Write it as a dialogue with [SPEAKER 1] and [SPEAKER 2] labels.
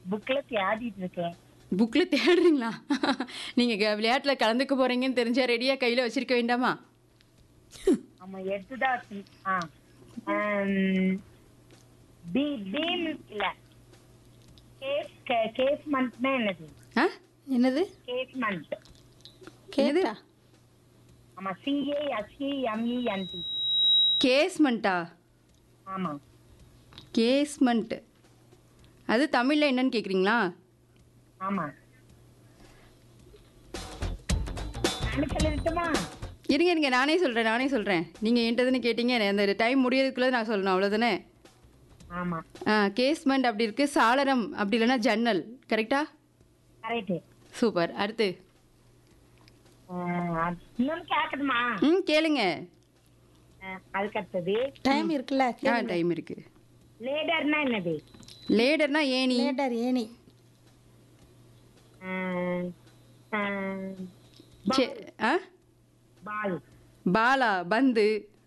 [SPEAKER 1] புக்ல தேடிட்டு இருக்கேன்
[SPEAKER 2] புக்கில் தேடுறீங்களா நீங்கள் விளையாட்டில் கலந்துக்க போகிறீங்கன்னு தெரிஞ்சா ரெடியாக கையில் வச்சிருக்க வேண்டாமா
[SPEAKER 1] ஆமா எடுத்துதான் வச்சு- ஆ ஆம், பி பீம் இல்ல கேஸ் கேஸ்மெண்ட்னா என்னது
[SPEAKER 2] ஆ
[SPEAKER 3] என்னது
[SPEAKER 1] கேஸ்மெண்ட்
[SPEAKER 3] கேட்டா
[SPEAKER 1] ஆமா சிஏ எஸ்இ எம்இஎன்டி
[SPEAKER 2] கேஸ்மெண்ட்டா
[SPEAKER 1] ஆமா
[SPEAKER 2] கேஸ்மெண்ட் அது தமிழில் என்னன்னு கேட்குறீங்களா
[SPEAKER 1] ஆமா நான் சொல்லட்டுமா
[SPEAKER 2] இருங்க இருங்க நானே சொல்கிறேன் நானே சொல்கிறேன் நீங்கள் என்கிட்டதுன்னு கேட்டீங்க அந்த டைம் முடியறதுக்குள்ளே நான் சொல்லணும் அவ்வளோதானே
[SPEAKER 1] ஆமா
[SPEAKER 2] ஆ கேஸ்மெண்ட் அப்படி இருக்குது சாளரம் அப்படி இல்லைன்னா ஜன்னல் கரெக்டா
[SPEAKER 1] கரெக்ட்
[SPEAKER 2] சூப்பர் அடுத்து
[SPEAKER 1] இன்னொன்னு கேட்கணுமா
[SPEAKER 2] ம் கேளுங்க
[SPEAKER 1] அஹ், அதுக்கு அடுத்தது
[SPEAKER 3] டைம் இருக்குல்ல
[SPEAKER 2] ஆ டைம் இருக்குது
[SPEAKER 1] லேடர்னா என்னது
[SPEAKER 2] லேடர்னா ஏணி
[SPEAKER 3] லேட்டர் ஏனி
[SPEAKER 1] அஹ், அஹ்,
[SPEAKER 2] சே- ஆ
[SPEAKER 1] பால்
[SPEAKER 2] பாலா பந்து